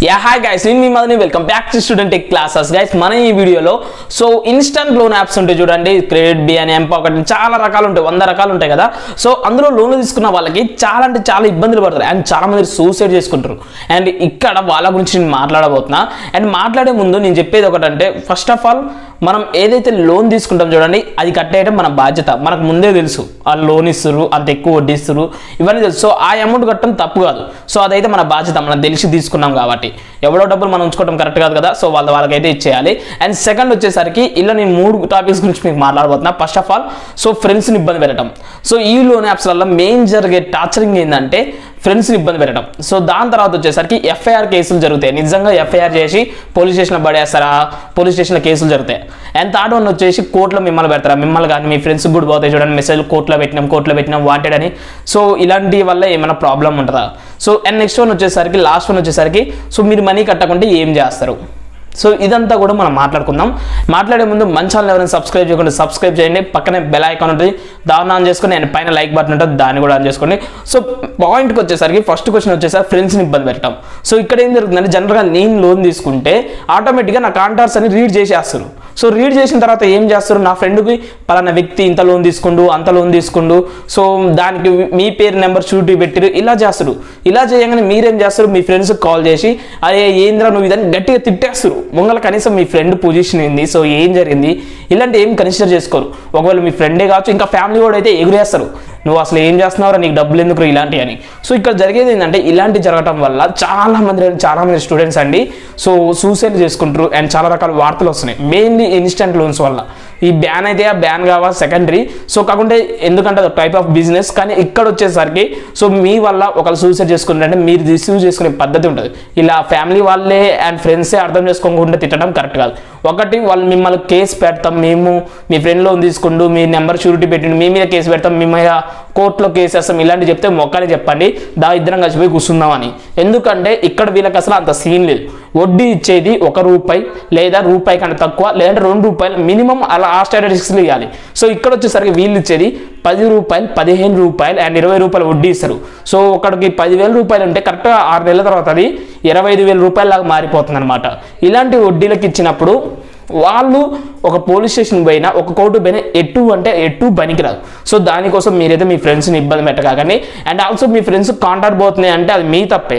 Yeah hi guys నేను మీ Madani welcome back to student tech classes guys మన ఈ వీడియోలో సో ఇన్స్టంట్ లోన్ యాప్స్ ఉంటాయి చూడండి క్రెడిట్ బి అని ఎంపాకెట్ చాలా రకాలు ఉంటాయి వంద రకాలు ఉంటాయి కదా సో అందులో లోన్లు తీసుకున్న వాళ్ళకి చాలా అంటే చాలా ఇబ్బందులు పడతారు అండ్ చాలా మంది సూసైడ్ చేసుకుంటారు అండ్ ఇక్కడ వాళ్ళ గురించి నేను మాట్లాడబోతున్నా అండ్ మాట్లాడే ముందు నేను చెప్పేది ఒకటంటే ఫస్ట్ ఆఫ్ ఆల్ మనం ఏదైతే లోన్ తీసుకుంటాం చూడండి అది కట్టేయడం మన బాధ్యత మనకు ముందే తెలుసు ఆ లోన్ ఇస్తారు అంత ఎక్కువ వడ్డీ ఇస్తారు ఇవన్నీ తెలుసు సో ఆ అమౌంట్ కట్టడం తప్పు కాదు సో అదైతే మన బాధ్యత మనం తెలిసి తీసుకున్నాం కాబట్టి ఎవడో డబ్బులు మనం ఉంచుకోవడం కరెక్ట్ కాదు కదా సో వాళ్ళ వాళ్ళకైతే ఇచ్చేయాలి అండ్ సెకండ్ వచ్చేసరికి ఇలా నేను మూడు టాపిక్స్ గురించి మీకు మాట్లాడబోతున్నా ఫస్ట్ ఆఫ్ ఆల్ సో ఫ్రెండ్స్ని ఇబ్బంది పెట్టడం సో ఈ లోన్ యాప్స్ వల్ల మెయిన్ జరిగే టార్చరింగ్ ఏంటంటే ఫ్రెండ్స్ని ఇబ్బంది పెట్టడం సో దాని తర్వాత వచ్చేసరికి ఎఫ్ఐఆర్ కేసులు జరుగుతాయి నిజంగా ఎఫ్ఐఆర్ చేసి పోలీస్ స్టేషన్లో పడేస్తారా పోలీస్ స్టేషన్లో కేసులు జరుగుతాయి అండ్ థర్డ్ వన్ వచ్చేసి కోర్టులో మిమ్మల్ని పెడతారా మిమ్మల్ని కానీ మీ ఫ్రెండ్స్ కూడా పోతాయి చూడండి మెసేజ్ కోర్టులో పెట్టినాం కోర్టులో పెట్టినాం వాంటెడ్ అని సో ఇలాంటి వల్ల ఏమైనా ప్రాబ్లం ఉంటుందా సో అండ్ నెక్స్ట్ వన్ వచ్చేసరికి లాస్ట్ వన్ వచ్చేసరికి సో మీరు మనీ కట్టకుంటే ఏం చేస్తారు సో ఇదంతా కూడా మనం మాట్లాడుకుందాం మాట్లాడే ముందు మంచి ఛానల్ ఎవరైనా సబ్స్క్రైబ్ చేయకుండా సబ్స్క్రైబ్ చేయండి పక్కనే బెల్ ఐకాన్ ఉంటుంది దాన్ని ఆన్ చేసుకొని అండ్ పైన లైక్ బటన్ ఉంటుంది దాన్ని కూడా ఆన్ చేసుకోండి సో పాయింట్కి వచ్చేసరికి ఫస్ట్ క్వశ్చన్ వచ్చేసరికి ఫ్రెండ్స్ని ఇబ్బంది పెట్టడం సో ఇక్కడ ఏం జరుగుతుందంటే జనరల్గా నేను లోన్ తీసుకుంటే ఆటోమేటిక్గా నా కాంటాక్ట్స్ అని రీడ్ చేసేస్తారు సో రీడ్ చేసిన తర్వాత ఏం చేస్తారు నా ఫ్రెండ్కి పలానా వ్యక్తి ఇంత లోన్ తీసుకుండు అంత లోన్ తీసుకుండు సో దానికి మీ పేరు నెంబర్ షూరిటీ పెట్టిరు ఇలా చేస్తారు ఇలా చేయగానే మీరేం చేస్తారు మీ ఫ్రెండ్స్కి కాల్ చేసి అరే ఏంద్రా నువ్వు ఇదని గట్టిగా తిట్టేస్తారు ముంగల కనీసం మీ ఫ్రెండ్ పొజిషన్ ఏంది సో ఏం జరిగింది ఇలాంటి ఏం కన్సిడర్ చేసుకోరు ఒకవేళ మీ ఫ్రెండే కావచ్చు ఇంకా ఫ్యామిలీ కూడా అయితే ఎగురేస్తారు నువ్వు అసలు ఏం చేస్తున్నావురా నీకు డబ్బులు ఎందుకు ఇలాంటి అని సో ఇక్కడ జరిగేది ఏంటంటే ఇలాంటి జరగటం వల్ల చాలా మంది చాలా మంది స్టూడెంట్స్ అండి సో సూసైడ్ చేసుకుంటారు అండ్ చాలా రకాల వార్తలు వస్తున్నాయి మెయిన్లీ ఇన్స్టెంట్ లోన్స్ వల్ల ఈ బ్యాన్ అయితే ఆ బ్యాన్ కావాలి సెకండరీ సో కాకుంటే ఎందుకంటే అది టైప్ ఆఫ్ బిజినెస్ కానీ ఇక్కడ వచ్చేసరికి సో మీ వల్ల ఒకరు సూసైడ్ చేసుకుంటే మీరు రిసీవ్ చేసుకునే పద్ధతి ఉంటుంది ఇలా ఫ్యామిలీ వాళ్ళే అండ్ ఫ్రెండ్సే అర్థం చేసుకోకుండా తిట్టడం కరెక్ట్ కాదు ఒకటి వాళ్ళు మిమ్మల్ని కేసు పెడతాం మేము మీ ఫ్రెండ్ లోన్ తీసుకుంటూ మీ నెంబర్ షూరిటీ పెట్టిండు మీ మీద కేసు పెడతాం మీ మీద కోర్టులో కేసు వేస్తాం ఇలాంటి చెప్తే మొక్కని చెప్పండి దా ఇద్దరం కలిసిపోయి కూర్చుందామని ఎందుకంటే ఇక్కడ వీళ్ళకి అసలు అంత సీన్ లేదు వడ్డీ ఇచ్చేది ఒక రూపాయి లేదా రూపాయి కంటే తక్కువ లేదంటే రెండు రూపాయలు మినిమం అలా ఆ స్టాటిస్టిక్స్లో ఇవ్వాలి సో ఇక్కడ వచ్చేసరికి వీళ్ళు ఇచ్చేది పది రూపాయలు పదిహేను రూపాయలు అండ్ ఇరవై రూపాయలు వడ్డీ ఇస్తారు సో ఒకటికి పదివేల రూపాయలు ఉంటే కరెక్ట్గా ఆరు నెలల తర్వాత అది ఇరవై ఐదు వేల రూపాయలలాగా మారిపోతుంది అనమాట ఇలాంటి వడ్డీలకు ఇచ్చినప్పుడు వాళ్ళు ఒక పోలీస్ స్టేషన్ పోయినా ఒక కోర్టు పోయినా ఎటు అంటే ఎటు పనికిరాదు సో దానికోసం మీరైతే మీ ఫ్రెండ్స్ని ఇబ్బంది పెట్టకాకండి అండ్ ఆల్సో మీ ఫ్రెండ్స్ కాంటాక్ట్ పోతున్నాయి అంటే అది మీ తప్పే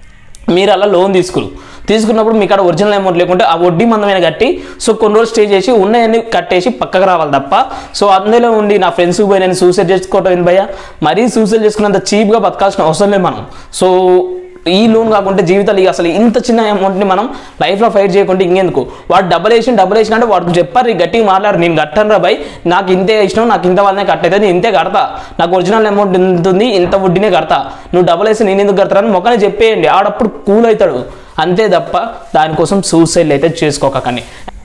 మీరు అలా లోన్ తీసుకురు తీసుకున్నప్పుడు మీ కాడ ఒరిజినల్ అమౌంట్ లేకుంటే ఆ వడ్డీ మందమైన కట్టి సో కొన్ని రోజులు స్టే చేసి ఉన్నాయన్ని కట్టేసి పక్కకు రావాలి తప్ప సో అందులో ఉండి నా ఫ్రెండ్స్కి పోయి నేను సూసైడ్ చేసుకోవటం ఏంది భయ్యా మరీ సూసైడ్ చేసుకున్నంత చీప్గా బతకాల్సిన అవసరం లేదు మనం సో ఈ లోన్ కాకుంటే జీవితాలు ఇక అసలు ఇంత చిన్న అమౌంట్ని మనం లైఫ్లో ఫైట్ చేయకుండా ఇంకెందుకు వాడు డబ్బులు వేసి డబ్బులు వేసిన అంటే వాడికి చెప్పారు ఈ గట్టిగా మాట్లాడు నేను కట్టాను రా భయ్ నాకు ఇంతే ఇష్టం నాకు ఇంత వాళ్ళనే కట్టయితే నేను ఇంతే కడతా నాకు ఒరిజినల్ అమౌంట్ ఇంత ఉంది ఇంత వడ్డీనే కడతా నువ్వు డబ్బులు వేసి నేను ఎందుకు కడతాను మొక్కనే చెప్పేయండి ఆడప్పుడు కూల్ అవుతాడు అంతే తప్ప దానికోసం సూసైడ్ అయితే చేసుకోకండి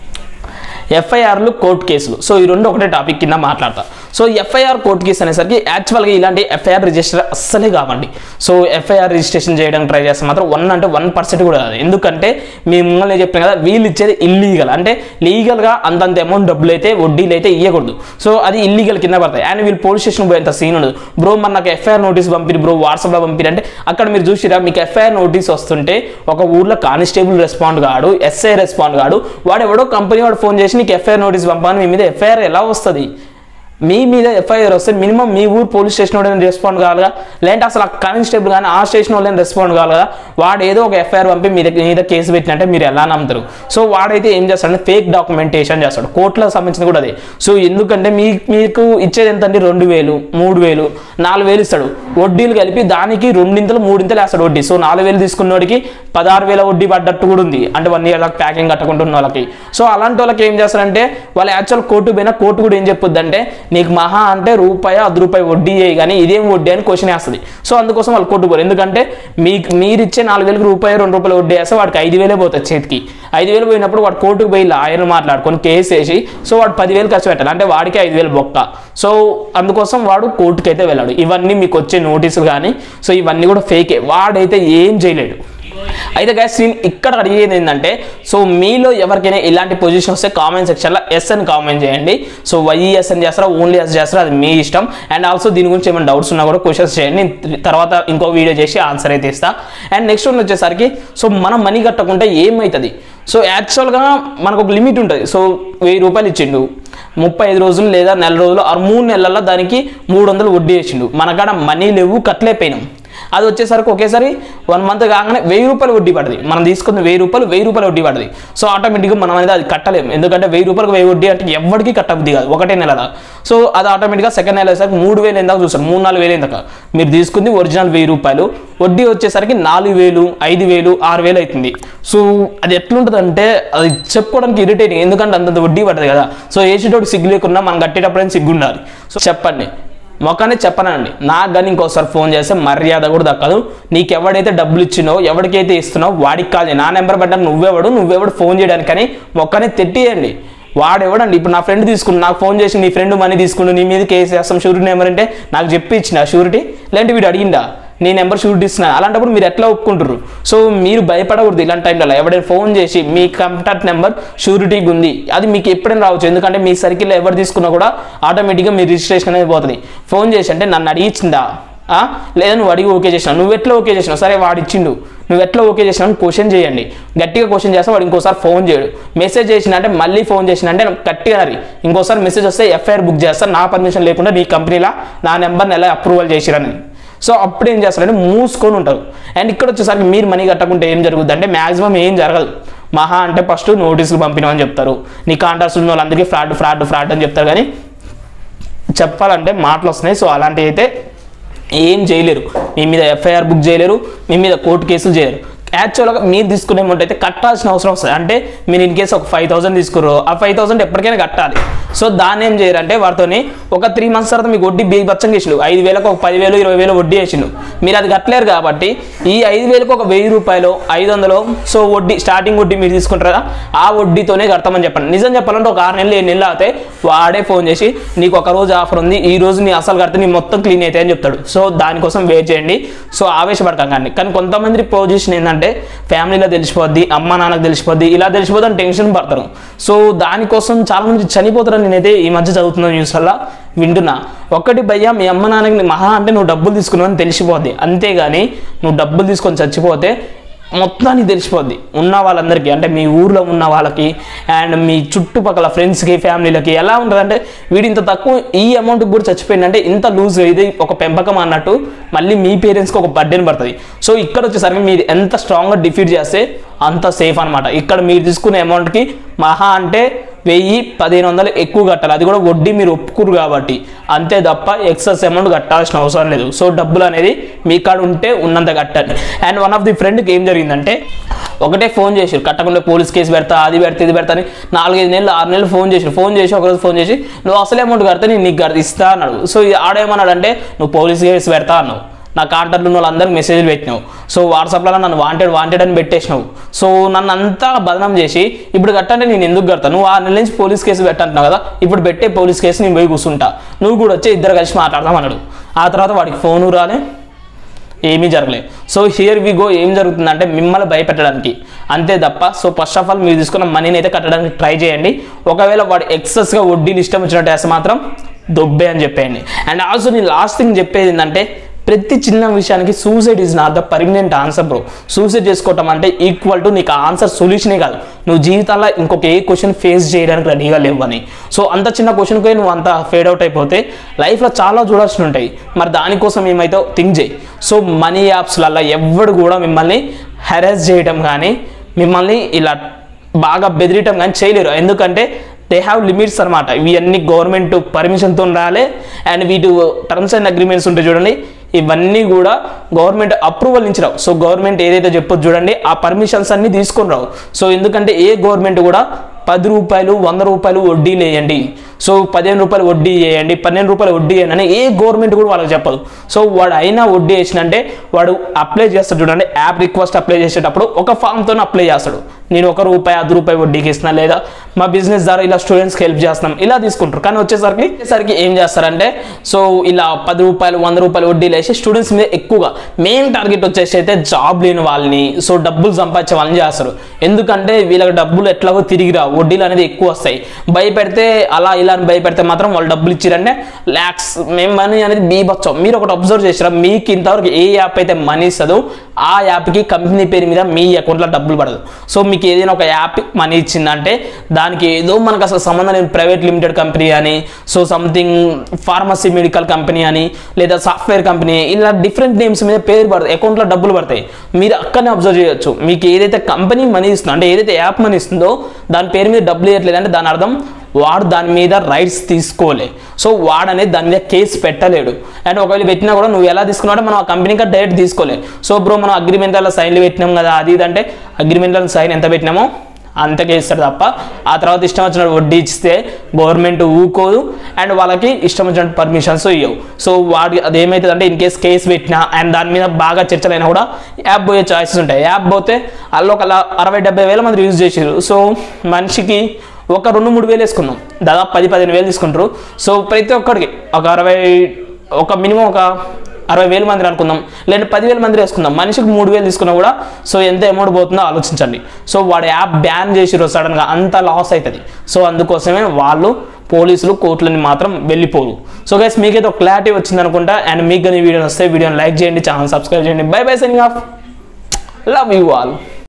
ఎఫ్ఐఆర్లు కోర్టు కేసులు సో ఈ రెండు ఒకటే టాపిక్ కింద మాట్లాడతా సో ఎఫ్ఐఆర్ కోర్టు కేసు అనేసరికి యాక్చువల్గా ఇలాంటి ఎఫ్ఐఆర్ రిజిస్టర్ అస్సలే కావండి సో ఎఫ్ఐఆర్ రిజిస్ట్రేషన్ చేయడానికి ట్రై చేస్తే మాత్రం వన్ అంటే వన్ పర్సెంట్ కూడా కాదు ఎందుకంటే మీ ముంగల్ని చెప్పిన కదా వీళ్ళు ఇచ్చేది ఇల్లీగల్ అంటే లీగల్గా అంతంత అమౌంట్ డబ్బులు అయితే వడ్డీలు అయితే ఇవ్వకూడదు సో అది ఇల్లీగల్ కింద పడతాయి అండ్ వీళ్ళు పోలీస్ స్టేషన్ పోయేంత సీన్ ఉండదు బ్రో మన నాకు ఎఫ్ఐఆర్ నోటీస్ పంపిరు బ్రో వాట్సాప్లో పంపిరు అంటే అక్కడ మీరు చూసిరా మీకు ఎఫ్ఐఆర్ నోటీస్ వస్తుంటే ఒక ఊర్లో కానిస్టేబుల్ రెస్పాండ్ కాడు ఎస్ఐ రెస్పాండ్ కాడు వాడు ఎవడో కంపెనీ వాడు ఫోన్ చేసి నీకు ఎఫ్ఐఆర్ నోటీస్ పంపాను మీ మీద ఎఫ్ఐఆర్ ఎలా వస్తుంది మీ మీద ఎఫ్ఐఆర్ వస్తే మినిమం మీ ఊరు పోలీస్ స్టేషన్ వాళ్ళని రెస్పాండ్ కావాలిగా లేదంటే అసలు ఆ కానిస్టేబుల్ కానీ ఆ స్టేషన్ వాళ్ళని రెస్పాండ్ కావాలిగా వాడు ఏదో ఒక ఎఫ్ఐఆర్ పంపి మీ దగ్గర మీద కేసు పెట్టినట్టే మీరు ఎలా నమ్ముతారు సో వాడైతే ఏం చేస్తాడంటే ఫేక్ డాక్యుమెంటేషన్ చేస్తాడు కోర్టులకు సంబంధించింది కూడా అదే సో ఎందుకంటే మీ మీకు ఇచ్చేది ఎంత అండి రెండు వేలు మూడు వేలు నాలుగు వేలు ఇస్తాడు వడ్డీలు కలిపి దానికి రెండింతలు మూడింతలు వేస్తాడు వడ్డీ సో నాలుగు వేలు తీసుకున్నోడికి పదహారు వేల వడ్డీ పడ్డట్టు కూడా ఉంది అంటే వన్ ఇయర్ దాకా ప్యాకింగ్ కట్టుకుంటున్న వాళ్ళకి సో అలాంటి వాళ్ళకి ఏం చేస్తారంటే వాళ్ళ యాక్చువల్ కోర్టు పోయినా కోర్టు కూడా ఏం చెప్పొద్దు అంటే నీకు మహా అంటే రూపాయి అది రూపాయి వడ్డీ చేయి కానీ ఇదేం వడ్డీ అని క్వశ్చన్ వేస్తుంది సో అందుకోసం వాళ్ళు కోర్టు పోరు ఎందుకంటే మీకు మీరు ఇచ్చే నాలుగు వేలకు రూపాయి రెండు రూపాయలు వడ్డీ వేస్తే వాడికి ఐదు వేలే పోతుంది చేతికి ఐదు వేలు పోయినప్పుడు వాడు కోర్టుకు పోయి లాయర్ మాట్లాడుకొని కేసు వేసి సో వాడు పదివేలు ఖర్చు పెట్టాలి అంటే వాడికి ఐదు వేలు బొక్క సో అందుకోసం వాడు కోర్టుకి అయితే వెళ్ళాడు ఇవన్నీ మీకు వచ్చే నోటీసులు కానీ సో ఇవన్నీ కూడా ఫేకే వాడైతే ఏం చేయలేడు అయితే గైస్ నేను ఇక్కడ అడిగేది ఏంటంటే సో మీలో ఎవరికైనా ఇలాంటి పొజిషన్ వస్తే కామెంట్ సెక్షన్లో ఎస్ అని కామెంట్ చేయండి సో వైఎస్ అని చేస్తారా ఓన్లీ ఎస్ చేస్తారా అది మీ ఇష్టం అండ్ ఆల్సో దీని గురించి ఏమైనా డౌట్స్ ఉన్నా కూడా క్వశ్చన్స్ చేయండి నేను తర్వాత ఇంకో వీడియో చేసి ఆన్సర్ అయితే ఇస్తా అండ్ నెక్స్ట్ వన్ వచ్చేసరికి సో మనం మనీ కట్టకుంటే ఏమవుతుంది సో యాక్చువల్గా మనకు ఒక లిమిట్ ఉంటుంది సో వెయ్యి రూపాయలు ఇచ్చిండు ముప్పై ఐదు రోజులు లేదా నెల రోజులు ఆ మూడు నెలల్లో దానికి మూడు వందలు వడ్డీ వేసిండు మనకాడ మనీ లేవు కట్టలేకపోయినాం అది వచ్చేసరికి ఒకేసారి వన్ మంత్ కాగానే వెయ్యి రూపాయలు వడ్డీ పడుతుంది మనం తీసుకున్న వెయ్యి రూపాయలు వెయ్యి రూపాయలు వడ్డీ పడుతుంది సో ఆటోమేటిక్గా మనం అనేది అది కట్టలేము ఎందుకంటే వెయ్యి రూపాయలకు వెయ్యి వడ్డీ అంటే ఎవరికి కట్టబుద్ది కాదు ఒకటే నెల సో అది ఆటోమేటిక్గా సెకండ్ నెల వేసరికి మూడు వేలు ఎందాక చూస్తారు మూడు నాలుగు వేలు ఎందాక మీరు తీసుకుంది ఒరిజినల్ వెయ్యి రూపాయలు వడ్డీ వచ్చేసరికి నాలుగు వేలు ఐదు వేలు ఆరు వేలు అవుతుంది సో అది ఎట్లుంటుంది అంటే అది చెప్పుకోవడానికి ఇరిటేటింగ్ ఎందుకంటే అంతంత వడ్డీ పడుతుంది కదా సో వేసేటోడు సిగ్గు లేకుండా మనం కట్టేటప్పుడైనా సిగ్గు ఉండాలి సో చెప్పండి మొక్కనే చెప్పనండి నాకు కానీ ఇంకోసారి ఫోన్ చేస్తే మర్యాద కూడా దక్కదు నీకు ఎవడైతే డబ్బులు ఇచ్చినో ఎవరికైతే ఇస్తున్నావు వాడికి కాదు నా నెంబర్ పెట్టాను నువ్వెవడు నువ్వెవడు ఫోన్ చేయడానికి కానీ మొక్కనే తెట్టియండి వాడెవడండి ఇప్పుడు నా ఫ్రెండ్ తీసుకుని నాకు ఫోన్ చేసి నీ ఫ్రెండ్ మనీ తీసుకుండు నీ మీద కేసు వేస్తాం షూరిటీ నెంబర్ అంటే నాకు చెప్పి ఇచ్చిన షూరిటీ లేదంటే వీడు అడిగిందా నీ నెంబర్ షూరిటీ ఇస్తున్నా అలాంటప్పుడు మీరు ఎట్లా ఒప్పుకుంటారు సో మీరు భయపడకూడదు ఇలాంటి టైంలో ఎవడైనా ఫోన్ చేసి మీ కాంటాక్ట్ నెంబర్ షూరిటీకి ఉంది అది మీకు ఎప్పుడైనా రావచ్చు ఎందుకంటే మీ సర్కిల్లో ఎవరు తీసుకున్నా కూడా ఆటోమేటిక్గా మీ రిజిస్ట్రేషన్ అనేది పోతుంది ఫోన్ చేసి అంటే నన్ను అడిగించిందా ఆ? లేదా నువ్వు అడిగి ఓకే చేసినావు నువ్వు ఎట్లా ఓకే చేసినావు సరే వాడు ఇచ్చిండు నువ్వు ఎట్లా ఓకే చేసినావు అని క్వశ్చన్ చేయండి గట్టిగా క్వశ్చన్ చేస్తే వాడు ఇంకోసారి ఫోన్ చేయడు మెసేజ్ చేసిన అంటే మళ్ళీ ఫోన్ చేసిన అంటే నాకు గట్టిగా అరి ఇంకోసారి మెసేజ్ వస్తే ఎఫ్ఐఆర్ బుక్ చేస్తాను నా పర్మిషన్ లేకుండా నీ కంపెనీలో నా నెంబర్ని ఎలా అప్రూవల్ చేసిరని సో అప్పుడు ఏం చేస్తారంటే మూసుకొని ఉంటారు అండ్ ఇక్కడ వచ్చేసరికి మీరు మనీ కట్టకుంటే ఏం జరుగుద్ది అంటే మాక్సిమం ఏం జరగదు మహా అంటే ఫస్ట్ నోటీసులు పంపినామని చెప్తారు నీ కాంటాక్ట్స్ ఉన్న వాళ్ళందరికీ ఫ్రాడ్ ఫ్రాడ్ ఫ్రాడ్ అని చెప్తారు కానీ చెప్పాలంటే మాటలు వస్తున్నాయి సో అలాంటివి అయితే ఏం చేయలేరు మీ మీద ఎఫ్ఐఆర్ బుక్ చేయలేరు మీ మీద కోర్టు కేసులు చేయలేరు యాక్చువల్గా మీరు తీసుకునే అమౌంట్ అయితే కట్టాల్సిన అవసరం వస్తుంది అంటే మీరు ఇన్ కేసు ఒక ఫైవ్ థౌసండ్ తీసుకుర్రు ఆ ఫైవ్ థౌసండ్ ఎప్పటికైనా కట్టాలి సో దాన్ని ఏం చేయరంటే వారితోని ఒక త్రీ మంత్స్ తర్వాత మీకు వడ్డీ బీ బచ్చం చేసిండు ఐదు వేలకు ఒక పది వేలు ఇరవై వేలు వడ్డీ వేసిండు మీరు అది కట్టలేరు కాబట్టి ఈ ఐదు వేలకు ఒక వెయ్యి రూపాయలు ఐదు వందలు సో వడ్డీ స్టార్టింగ్ వడ్డీ మీరు తీసుకుంటారు కదా ఆ వడ్డీతోనే కడతామని చెప్పండి నిజం చెప్పాలంటే ఒక ఆరు నెలలు ఏడు నెలలు అవుతాయి వాడే ఫోన్ చేసి నీకు ఒక రోజు ఆఫర్ ఉంది ఈ రోజు నీ అసలు కడితే నీ మొత్తం క్లీన్ అవుతాయి అని చెప్తాడు సో దానికోసం వెయిట్ చేయండి సో ఆవేశపడకండి కానీ కొంతమంది పొజిషన్ ఏంటంటే ఫ్యామిలీలో తెలిసిపోద్ది అమ్మ నాన్నకు తెలిసిపోద్ది ఇలా తెలిసిపోద్ది అని టెన్షన్ పడతారు సో దానికోసం చాలా మంది చనిపోతారని నేనైతే ఈ మధ్య చదువుతున్న న్యూస్ వల్ల వింటున్నా ఒక్కటి భయ్యా మీ అమ్మ నాన్నకి నీ మహా అంటే నువ్వు డబ్బులు తీసుకున్నావు అని తెలిసిపోద్ది అంతేగాని నువ్వు డబ్బులు తీసుకొని చచ్చిపోతే మొత్తానికి తెలిసిపోద్ది ఉన్న వాళ్ళందరికీ అంటే మీ ఊర్లో ఉన్న వాళ్ళకి అండ్ మీ చుట్టుపక్కల ఫ్రెండ్స్కి ఫ్యామిలీలకి ఎలా ఉంటుందంటే వీడు ఇంత తక్కువ ఈ అమౌంట్కి కూడా చచ్చిపోయిందంటే ఇంత లూజ్ ఇది ఒక పెంపకం అన్నట్టు మళ్ళీ మీ పేరెంట్స్కి ఒక బర్డెన్ పడుతుంది సో ఇక్కడ వచ్చేసరికి మీరు ఎంత స్ట్రాంగ్గా డిఫీట్ చేస్తే అంత సేఫ్ అనమాట ఇక్కడ మీరు తీసుకునే అమౌంట్కి మహా అంటే వెయ్యి పదిహేను వందలు ఎక్కువ కట్టాలి అది కూడా వడ్డీ మీరు ఒప్పుకురు కాబట్టి అంతే తప్ప ఎక్సెస్ అమౌంట్ కట్టాల్సిన అవసరం లేదు సో డబ్బులు అనేది మీ కాడ ఉంటే ఉన్నంత కట్టండి అండ్ వన్ ఆఫ్ ది ఫ్రెండ్కి ఏం జరిగిందంటే ఒకటే ఫోన్ చేసారు కట్టకుండా పోలీస్ కేసు పెడతా అది పెడతా ఇది పెడతా అని నాలుగైదు నెలలు ఆరు నెలలు ఫోన్ చేసారు ఫోన్ చేసి ఒకరోజు ఫోన్ చేసి నువ్వు అసలు అమౌంట్ కడితే నేను నీకు కడితే ఇస్తా అన్నాడు సో ఇది ఆడేమన్నాడు అంటే నువ్వు పోలీస్ కేసు పెడతా అన్నావు నా కాంటాక్ట్లో ఉన్న వాళ్ళందరికి మెసేజ్లు పెట్టినావు సో వాట్సాప్లో నన్ను వాంటెడ్ వాంటెడ్ అని పెట్టేసినావు సో నన్ను అంతా బదనాం చేసి ఇప్పుడు కట్టంటే నేను ఎందుకు కడతాను నువ్వు ఆ నెల నుంచి పోలీస్ కేసు పెట్టంటున్నావు కదా ఇప్పుడు పెట్టే పోలీస్ కేసు నేను పోయి కూర్చుంటా నువ్వు కూడా వచ్చి ఇద్దరు కలిసి మాట్లాడదాం అన్నాడు ఆ తర్వాత వాడికి ఫోను రాలే ఏమీ జరగలేదు సో హియర్ వి గో ఏం జరుగుతుందంటే మిమ్మల్ని భయపెట్టడానికి అంతే తప్ప సో ఫస్ట్ ఆఫ్ ఆల్ మీరు తీసుకున్న మనీని అయితే కట్టడానికి ట్రై చేయండి ఒకవేళ వాడు ఎక్సెస్గా వడ్డీలు ఇష్టం వచ్చినట్టు వేస్తే మాత్రం దొబ్బే అని చెప్పేయండి అండ్ ఆల్సో నేను లాస్ట్ థింగ్ చెప్పేది ఏంటంటే ప్రతి చిన్న విషయానికి suicide is not the permanent answer bro suicide చేసుకోవటం అంటే ఈక్వల్ టు నీకు ఆన్సర్ సొల్యూషనే కాదు నువ్వు జీవితాల్లో ఇంకొక ఏ క్వశ్చన్ ఫేస్ చేయడానికి రెడీగా లేవని సో అంత చిన్న క్వశ్చన్కే నువ్వు అంత ఫేడ్ అవుట్ అయిపోతే లైఫ్లో చాలా చూడాల్సి ఉంటాయి మరి దానికోసం ఏమైతే థింక్ చేయి సో మనీ యాప్స్లల్లో ఎవడు కూడా మిమ్మల్ని హెరాస్ చేయడం కానీ మిమ్మల్ని ఇలా బాగా బెదిరియటం కానీ చేయలేరు ఎందుకంటే దే హ్యావ్ లిమిట్స్ అనమాట ఇవన్నీ గవర్నమెంట్ పర్మిషన్తో రాలే అండ్ వీటి టర్మ్స్ అండ్ అగ్రిమెంట్స్ ఉంటాయి చూడండి ఇవన్నీ కూడా గవర్నమెంట్ అప్రూవల్ నుంచి రావు సో గవర్నమెంట్ ఏదైతే చెప్పొచ్చు చూడండి ఆ పర్మిషన్స్ అన్ని తీసుకొని రావు సో ఎందుకంటే ఏ గవర్నమెంట్ కూడా పది రూపాయలు వంద రూపాయలు వడ్డీ వేయండి సో పదిహేను రూపాయలు వడ్డీ చేయండి పన్నెండు రూపాయలు వడ్డీ చేయండి అని ఏ గవర్నమెంట్ కూడా వాళ్ళకి చెప్పదు సో వాడు అయినా వడ్డీ వేసినంటే వాడు అప్లై చేస్తాడు చూడండి యాప్ రిక్వెస్ట్ అప్లై చేసేటప్పుడు ఒక ఫామ్తో అప్లై చేస్తాడు నేను ఒక రూపాయి అర్ధ రూపాయి వడ్డీకి ఇస్తున్నా లేదా మా బిజినెస్ ద్వారా ఇలా స్టూడెంట్స్కి హెల్ప్ చేస్తున్నాం ఇలా తీసుకుంటారు కానీ వచ్చేసరికి వచ్చేసరికి ఏం చేస్తారంటే సో ఇలా పది రూపాయలు వంద రూపాయలు వడ్డీలు వేసి స్టూడెంట్స్ మీద ఎక్కువగా మెయిన్ టార్గెట్ వచ్చేసి అయితే జాబ్ లేని వాళ్ళని సో డబ్బులు సంపాదించే వాళ్ళని చేస్తారు ఎందుకంటే వీళ్ళకి డబ్బులు ఎట్లాగో తిరిగి రావు వడ్డీలు అనేది ఎక్కువ వస్తాయి భయపెడితే అలా ఇలా అని భయపెడితే మాత్రం వాళ్ళు డబ్బులు ఇచ్చారంటే ల్యాక్స్ మేము మనీ అనేది బీబచ్చం మీరు ఒకటి అబ్జర్వ్ చేసారా మీకు ఇంతవరకు ఏ యాప్ అయితే మనీ ఇస్తుందో ఆ యాప్కి కంపెనీ పేరు మీద మీ అకౌంట్లో డబ్బులు పడదు సో మీకు ఏదైనా ఒక యాప్ మనీ ఇచ్చిందంటే దానికి ఏదో మనకు అసలు సంబంధం లేని ప్రైవేట్ లిమిటెడ్ కంపెనీ అని so something pharmacy medical company అని లేదా సాఫ్ట్వేర్ కంపెనీ ఇలా డిఫరెంట్ నేమ్స్ మీద పేరు పడతాయి అకౌంట్లో డబ్బులు పడతాయి మీరు అక్కడనే అబ్జర్వ్ చేయొచ్చు మీకు ఏదైతే కంపెనీ మనీ ఇస్తుందో అంటే ఏదైతే యాప్ మనీ ఇస్తుందో దాని పేరు మీద డబ్బులు ఇవ్వట్లేదు అంటే దాని అర్థం వాడు దాని మీద రైట్స్ తీసుకోలే సో వాడు అనేది దాని మీద కేసు పెట్టలేడు అండ్ ఒకవేళ పెట్టినా కూడా నువ్వు ఎలా తీసుకున్నావు మనం ఆ కంపెనీకి డైరెక్ట్ తీసుకోలే సో బ్రో మనం అగ్రిమెంట్లలో సైన్లు పెట్టినాం కదా అది ఇది అంటే అగ్రిమెంట్లలో సైన్ ఎంత పెట్టినామో అంతకే ఇస్తాడు తప్ప ఆ తర్వాత ఇష్టం వచ్చిన వడ్డీ ఇస్తే గవర్నమెంట్ ఊకోదు అండ్ వాళ్ళకి ఇష్టం వచ్చిన పర్మిషన్స్ ఇవ్వవు సో వాడి అది ఏమవుతుంది అంటే ఇన్ కేస్ కేసు పెట్టినా అండ్ దాని మీద బాగా చర్చలైనా కూడా యాప్ పోయే ఛాయిసెస్ ఉంటాయి యాప్ పోతే వాళ్ళు ఒక ల- అరవై డెబ్బై వేల మంది యూజ్ చేసారు సో మనిషికి ఒక రెండు మూడు వేలు వేసుకుందాం దాదాపు పది పదిహేను వేలు తీసుకుంటారు సో ప్రతి ఒక్కరికి ఒక అరవై ఒక మినిమం ఒక అరవై వేల మంది అనుకుందాం లేదా పదివేల మంది వేసుకుందాం మనిషికి మూడు వేలు తీసుకున్నా కూడా సో ఎంత అమౌంట్ పోతుందో ఆలోచించండి సో వాడు యాప్ బ్యాన్ చేసిరు సడన్గా అంత లాస్ అవుతుంది సో అందుకోసమే వాళ్ళు పోలీసులు కోర్టులని మాత్రం వెళ్ళిపోరు సో గైస్ మీకైతే ఒక క్లారిటీ వచ్చింది అనుకుంటా అండ్ మీకు కానీ వీడియో వస్తే వీడియోని లైక్ చేయండి ఛానల్ సబ్స్క్రైబ్ చేయండి bye bye signing off love you all